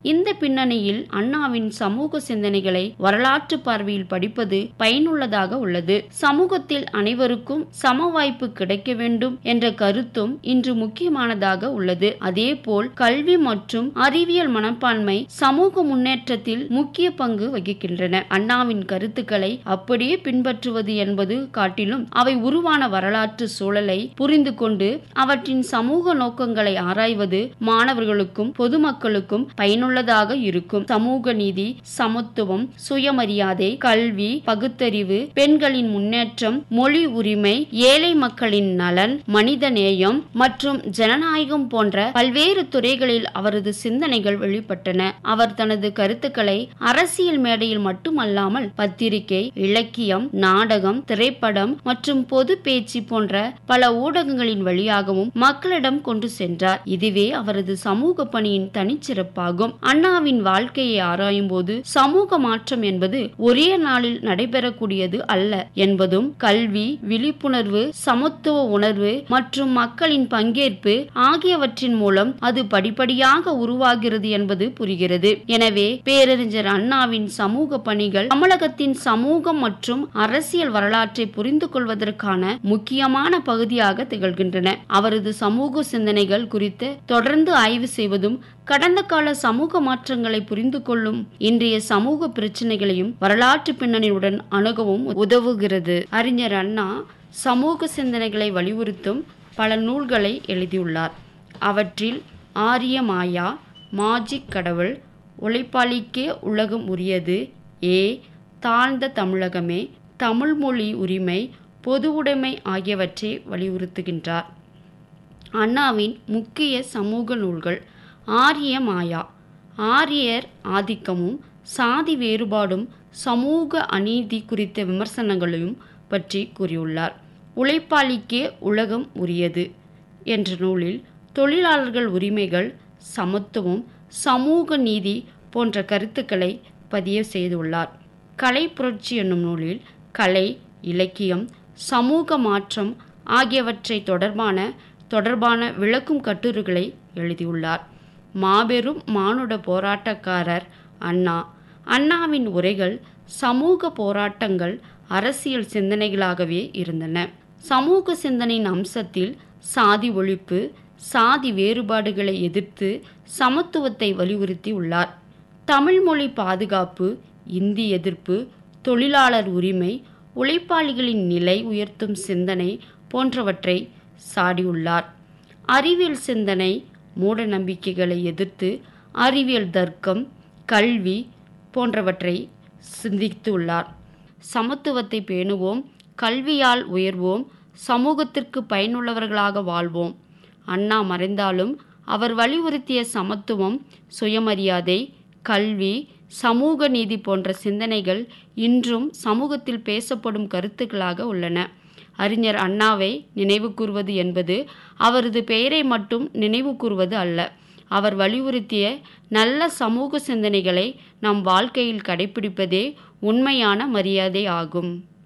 இந்த பின்னணியில் அண்ணாவின் சமூக சிந்தனைகளை வரலாற்று பார்வையில் படிப்பது பயனுள்ளதாக உள்ளது சமூகத்தில் அனைவருக்கும் சம வாய்ப்பு கிடைக்க வேண்டும் என்ற கருத்தும் இன்று முக்கியமானதாக உள்ளது அதேபோல் கல்வி மற்றும் அறிவியல் மனப்பான்மை சமூக முன்னேற்றத்தில் முக்கிய பங்கு வகிக்கின்றன அண்ணாவின் கருத்துக்களை அப்படியே பின்பற்றுவது என்பது காட்டிலும் அவை உருவான வரலாற்று சூழலை புரிந்து கொண்டு அவற்றின் சமூக நோக்கங்களை ஆராய்வது மாணவர்களுக்கும் பொதுமக்களுக்கும் பயனுள்ளதாக இருக்கும் சமூக நீதி சமத்துவம் சுயமரியாதை கல்வி பகுத்தறிவு பெண்களின் முன்னேற்றம் மொழி உரிமை ஏழை மக்களின் நலன் மனித நேயம் மற்றும் ஜனநாயகம் போன்ற பல்வேறு துறைகளில் அவரது சிந்தனைகள் வெளிப்பட்டன அவர் தனது கருத்துக்களை அரசியல் மேடையில் மட்டுமல்லாமல் பத்திரிகை இலக்கியம் நாடகம் திரைப்படம் மற்றும் பொது பேச்சு போன்ற பல ஊடகங்களின் வழியாகவும் மக்களிடம் கொண்டு சென்றார் இதுவே அவரது சமூக பணியின் தனிச்சிறப்பாகும் அண்ணாவின் வாழ்க்கையை ஆராயும் போது சமூக மாற்றம் என்பது ஒரே நாளில் நடைபெறக்கூடியது அல்ல என்பதும் கல்வி விழிப்புணர்வு சமத்துவ உணர்வு மற்றும் மக்களின் பங்கேற்பு ஆகியவற்றின் மூலம் அது படிப்படியாக உருவாகிறது என்பது புரிகிறது எனவே பேரறிஞர் அண்ணாவின் சமூக பணிகள் தமிழகத்தின் சமூகம் மற்றும் அரசியல் வரலாற்றை புரிந்து கொள்வதற்கான முக்கியமான பகுதியாக திகழ்கின்றன அவரது சமூக சிந்தனைகள் குறித்து தொடர்ந்து ஆய்வு செய்வதும் கடந்த கால சமூக மாற்றங்களை புரிந்து கொள்ளும் இன்றைய சமூக பிரச்சனைகளையும் வரலாற்று பின்னணியுடன் அணுகவும் உதவுகிறது அறிஞர் அண்ணா சமூக சிந்தனைகளை வலியுறுத்தும் பல நூல்களை எழுதியுள்ளார் அவற்றில் ஆரிய மாயா மாஜிக் கடவுள் உழைப்பாளிக்கே உலகம் உரியது ஏ தாழ்ந்த தமிழகமே தமிழ்மொழி உரிமை பொது உடைமை ஆகியவற்றை வலியுறுத்துகின்றார் அண்ணாவின் முக்கிய சமூக நூல்கள் ஆரிய மாயா ஆரியர் ஆதிக்கமும் சாதி வேறுபாடும் சமூக அநீதி குறித்த விமர்சனங்களையும் பற்றி கூறியுள்ளார் உழைப்பாளிக்கே உலகம் உரியது என்ற நூலில் தொழிலாளர்கள் உரிமைகள் சமத்துவம் சமூக நீதி போன்ற கருத்துக்களை பதிவு செய்துள்ளார் கலை புரட்சி என்னும் நூலில் கலை இலக்கியம் சமூக மாற்றம் ஆகியவற்றை தொடர்பான தொடர்பான விளக்கும் கட்டுரைகளை எழுதியுள்ளார் மாபெரும் மானுட போராட்டக்காரர் அண்ணா அண்ணாவின் உரைகள் சமூக போராட்டங்கள் அரசியல் சிந்தனைகளாகவே இருந்தன சமூக சிந்தனையின் அம்சத்தில் சாதி ஒழிப்பு சாதி வேறுபாடுகளை எதிர்த்து சமத்துவத்தை வலியுறுத்தி உள்ளார் தமிழ்மொழி பாதுகாப்பு இந்தி எதிர்ப்பு தொழிலாளர் உரிமை உழைப்பாளிகளின் நிலை உயர்த்தும் சிந்தனை போன்றவற்றை சாடியுள்ளார் அறிவியல் சிந்தனை மூட நம்பிக்கைகளை எதிர்த்து அறிவியல் தர்க்கம் கல்வி போன்றவற்றை சிந்தித்துள்ளார் சமத்துவத்தை பேணுவோம் கல்வியால் உயர்வோம் சமூகத்திற்கு பயனுள்ளவர்களாக வாழ்வோம் அண்ணா மறைந்தாலும் அவர் வலியுறுத்திய சமத்துவம் சுயமரியாதை கல்வி சமூக நீதி போன்ற சிந்தனைகள் இன்றும் சமூகத்தில் பேசப்படும் கருத்துக்களாக உள்ளன அறிஞர் அண்ணாவை நினைவு கூறுவது என்பது அவரது பெயரை மட்டும் நினைவு கூறுவது அல்ல அவர் வலியுறுத்திய நல்ல சமூக சிந்தனைகளை நம் வாழ்க்கையில் கடைபிடிப்பதே உண்மையான மரியாதை ஆகும்